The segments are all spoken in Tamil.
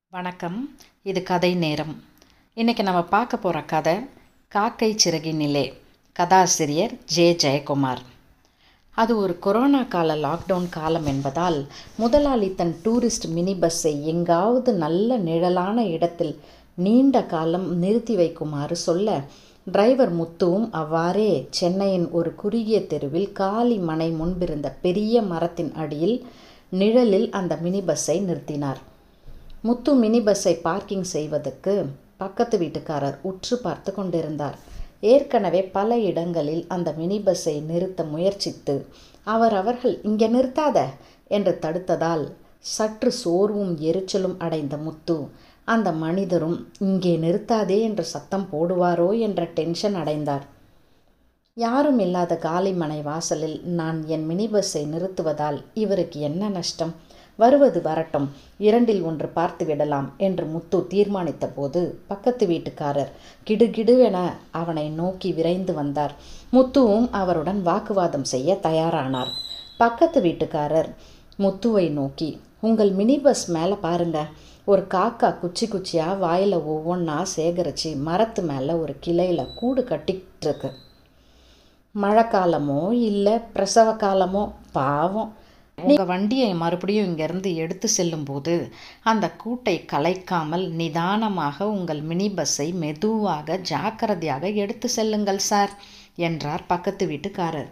வணக்கம் இது கதை நேரம் இன்றைக்கி நம்ம பார்க்க போகிற கதை காக்கை சிறகினிலே கதாசிரியர் ஜே ஜெயக்குமார் அது ஒரு கொரோனா கால லாக்டவுன் காலம் என்பதால் முதலாளி தன் டூரிஸ்ட் மினி பஸ்ஸை எங்காவது நல்ல நிழலான இடத்தில் நீண்ட காலம் நிறுத்தி வைக்குமாறு சொல்ல டிரைவர் முத்துவும் அவ்வாறே சென்னையின் ஒரு குறுகிய தெருவில் காலி மனை முன்பிருந்த பெரிய மரத்தின் அடியில் நிழலில் அந்த மினி பஸ்ஸை நிறுத்தினார் முத்து மினி பஸ்ஸை பார்க்கிங் செய்வதற்கு பக்கத்து வீட்டுக்காரர் உற்று பார்த்து கொண்டிருந்தார் ஏற்கனவே பல இடங்களில் அந்த மினி பஸ்ஸை நிறுத்த முயற்சித்து அவர் அவர்கள் இங்கே நிறுத்தாத என்று தடுத்ததால் சற்று சோர்வும் எரிச்சலும் அடைந்த முத்து அந்த மனிதரும் இங்கே நிறுத்தாதே என்று சத்தம் போடுவாரோ என்ற டென்ஷன் அடைந்தார் யாரும் இல்லாத காலிமனை வாசலில் நான் என் மினி பஸ்ஸை நிறுத்துவதால் இவருக்கு என்ன நஷ்டம் வருவது வரட்டும் இரண்டில் ஒன்று பார்த்து விடலாம் என்று முத்து தீர்மானித்த போது பக்கத்து வீட்டுக்காரர் கிடுகிடுவென அவனை நோக்கி விரைந்து வந்தார் முத்துவும் அவருடன் வாக்குவாதம் செய்ய தயாரானார் பக்கத்து வீட்டுக்காரர் முத்துவை நோக்கி உங்கள் மினி பஸ் மேலே பாருங்க ஒரு காக்கா குச்சி குச்சியாக வாயில் ஒவ்வொன்றா சேகரித்து மரத்து மேலே ஒரு கிளையில் கூடு கட்டிகிட்டு இருக்கு மழை காலமோ இல்லை பிரசவ காலமோ பாவம் உங்கள் வண்டியை மறுபடியும் இங்கேருந்து எடுத்து செல்லும்போது அந்த கூட்டை கலைக்காமல் நிதானமாக உங்கள் மினி பஸ்ஸை மெதுவாக ஜாக்கிரதையாக எடுத்து செல்லுங்கள் சார் என்றார் பக்கத்து வீட்டுக்காரர்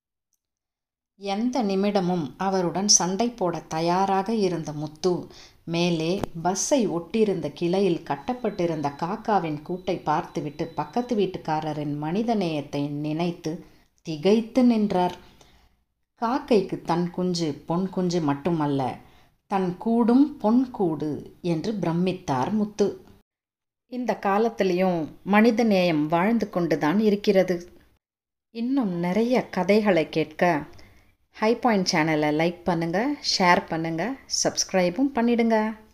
எந்த நிமிடமும் அவருடன் சண்டை போட தயாராக இருந்த முத்து மேலே பஸ்ஸை ஒட்டியிருந்த கிளையில் கட்டப்பட்டிருந்த காக்காவின் கூட்டை பார்த்துவிட்டு பக்கத்து வீட்டுக்காரரின் மனிதநேயத்தை நினைத்து திகைத்து நின்றார் காக்கைக்கு தன் குஞ்சு பொன் குஞ்சு மட்டுமல்ல தன் கூடும் பொன் கூடு என்று பிரமித்தார் முத்து இந்த காலத்திலையும் மனித நேயம் வாழ்ந்து கொண்டுதான் இருக்கிறது இன்னும் நிறைய கதைகளை கேட்க ஹை பாயிண்ட் சேனலை லைக் பண்ணுங்கள் ஷேர் பண்ணுங்கள் சப்ஸ்கிரைபும் பண்ணிடுங்க